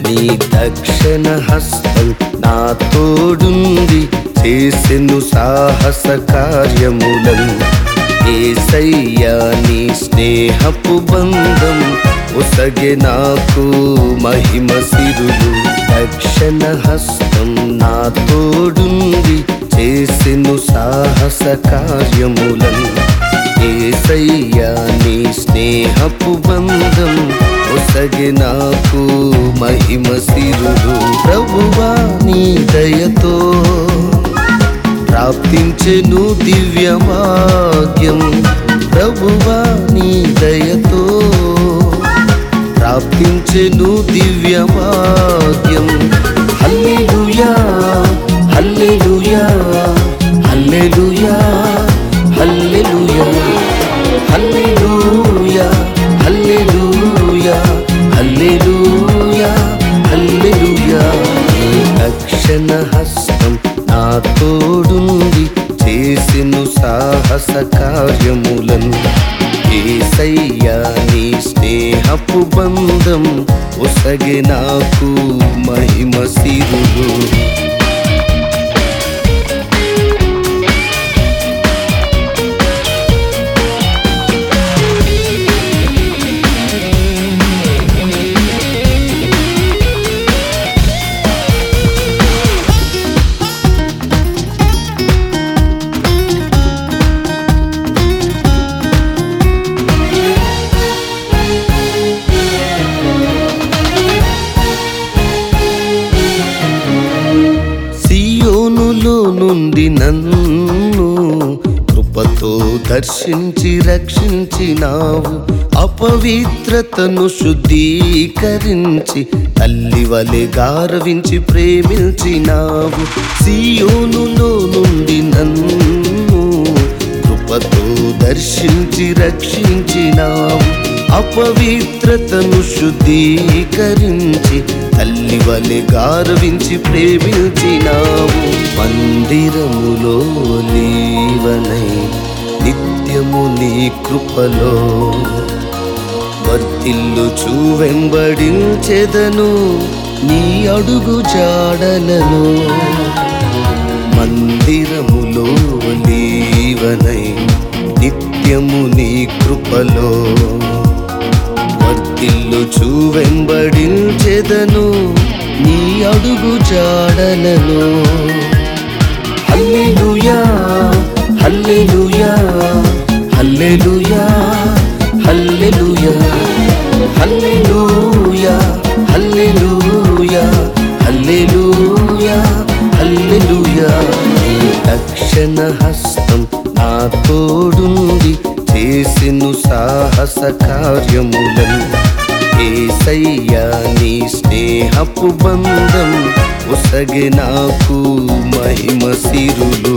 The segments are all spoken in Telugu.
నీ దక్షిణ హస్తం నా తోడుంది చేసెను సాహస కార్యములను ఏసయ్యా నీ స్నేహపు బంధం ఒసగే నాకు మహిమ సిరులు దక్షిణ హస్తం నా తోడుంది చేసెను సాహస కార్యములను ఏసయ్యా నీ స్నేహపు బంధం ఒసగి నాకు మహిమ సిరులు ప్రభువా నీ దయతో ప్రాప్తించెను దివ్య భాగ్యం ప్రభువా నీ దయతో ప్రాప్తించెను దివ్య భాగ్యం హల్లెలూయా హల్లెలూయా హల్లెలూయా హల్లెలూయా హల్లెలూయా హల్లెలూయా హల్లెలూయా హల్లెలూయా నీ రక్షణ హస్తం నా తోడుంది చేసిను సాహస కార్యములను ఏసయ్యా నీ స్నేహపు బంధం ఒసగే నాకు మహిమ సిరులు సియోనులో నుండి నన్ను కృపతో దర్శించి రక్షించినావు అపవిత్రతను శుద్ధీకరించి తల్లి వలె గారవించి ప్రేమించినావు సియోనులో నుండి నన్ను కృపతో దర్శించి రక్షించినావు అపవిత్రతను శుద్ధీకరించి తల్లి వలె గారవించి ప్రేమించినావు మందిరములో నీవనై నిత్యము నీ కృపలో వర్తిల్లు చూవెంబడించెదను నీ అడుగు జాడలలో మందిరములో నీవనై నిత్యము నీ కృపలో వర్తిల్లు చూవెంబడించెదను నీ అడుగు జాడలను హల్లెలూయా హల్లెలూయా హల్లెలూయా హల్లెలూయా హల్లెలూయా హల్లెలూయా హల్లెలూయా హల్లెలూయా నీ దక్షిణ హస్తం నా తోడుంది చేసిను సాహస కార్యములను ఏసయ్యా నీ స్నేహపు బంధం ఒసగే నాకు మహిమ సిరులు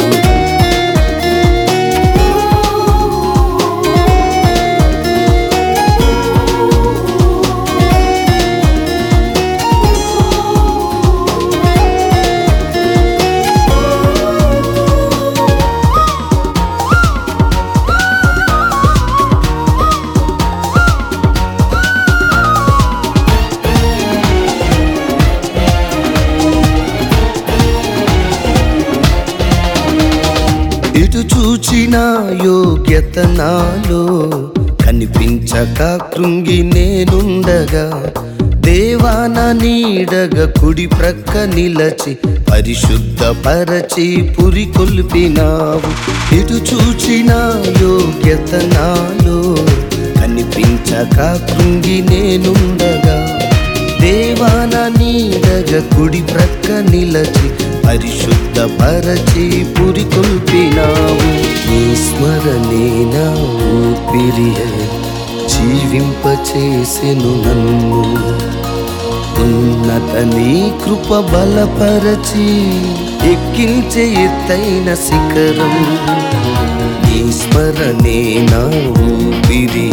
ఇటు చూచిన యోగ్యత నాలో కనిపించక కృంగి నేనుండగా దేవాన నీడగా కుడి ప్రక్క నిలచి పరిశుద్ధ పరచి పురి కొల్పినావు ఇటు చూచిన యోగ్యత నాలో కనిపించక కృంగి నేనుండగా దేవాన నీడగ కుడి ప్రక్క నిలచి పరిశుద్ధ పరచి పురి కొల్పినావు నీ స్మరణే నా ఊపిరి జీవింప చేసెను నన్ను ఉన్నత నీ కృప బలపరచి ఎక్కించే ఎత్తైన శిఖరం నీ స్మరణే నా ఊపిరి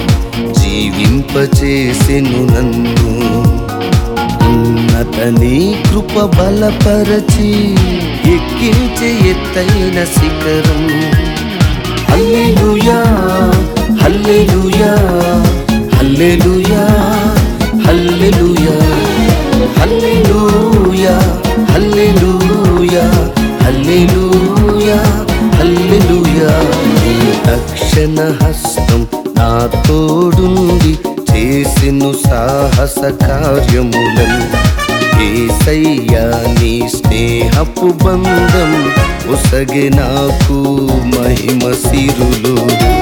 జీవింపచేసెను నన్ను ఉన్నత నీ కృప బలపరచి ఎక్కించే ఎత్తైన శిఖరం హల్లెలూయా హల్లెలూయా హల్లెలూయా హల్లెలూయా రక్షణ హస్తం నా తోడుండి చేసెను సాహస కార్యములను ఏసయ్యా నీ స్నేహపు బంధం ఒసగే నాకు మహిమ సిరులు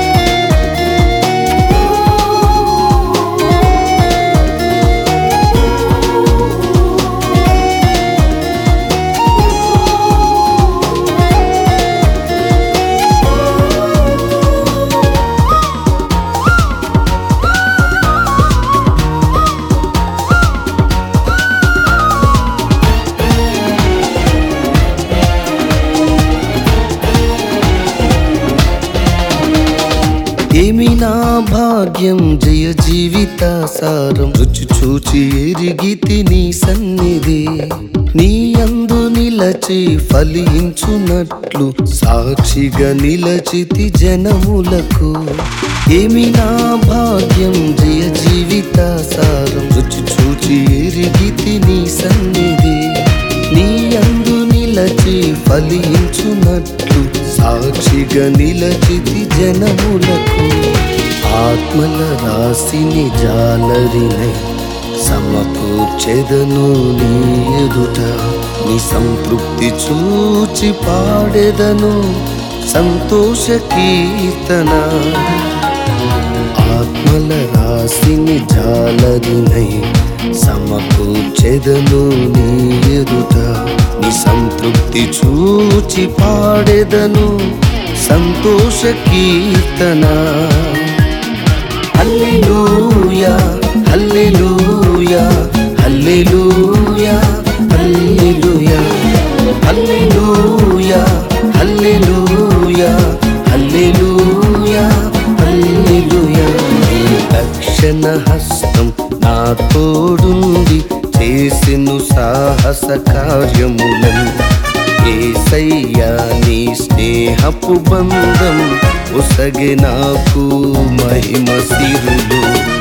ఏమి నా భాగ్యం జయ జీవిత సారం రుచి చూచి ఎరిగి తిని సన్నిధి నీ అందు నిలచి ఫలించునట్లు సాక్షిగా నిలచితి జనములకు ఏమి నా భాగ్యం జయ జీవిత సారం రుచి చూచి ఎరిగి తిని సన్నిధి నీ అందు నిలచి ఫలించునట్లు సాక్షిగా నిలచితి జనములకు ఆత్మల రాశిని జాలరినై సమకూర్చెదను నీ ఎదుట నీ సంతృప్తి చూచి పాడెదను సంతోష కీర్తన ఆత్మల రాశిని జాలరినై సమకూర్చెదను నీ ఎదుట నీ సంతృప్తి చూచి పాడెదను సంతోష కీర్తన హల్లెలూయా హల్లెలూయా హల్లెలూయా హల్లెలూయా హల్లెలూయా హల్లెలూయా హల్లెలూయా హల్లెలూయా నీ రక్షణ హస్తం నా తోడుండి చేసెను సాహస కార్యములను ఏసయ్యా నీ స్నేహపు బంధం ఒసగే నాకు మహిమ సిరులు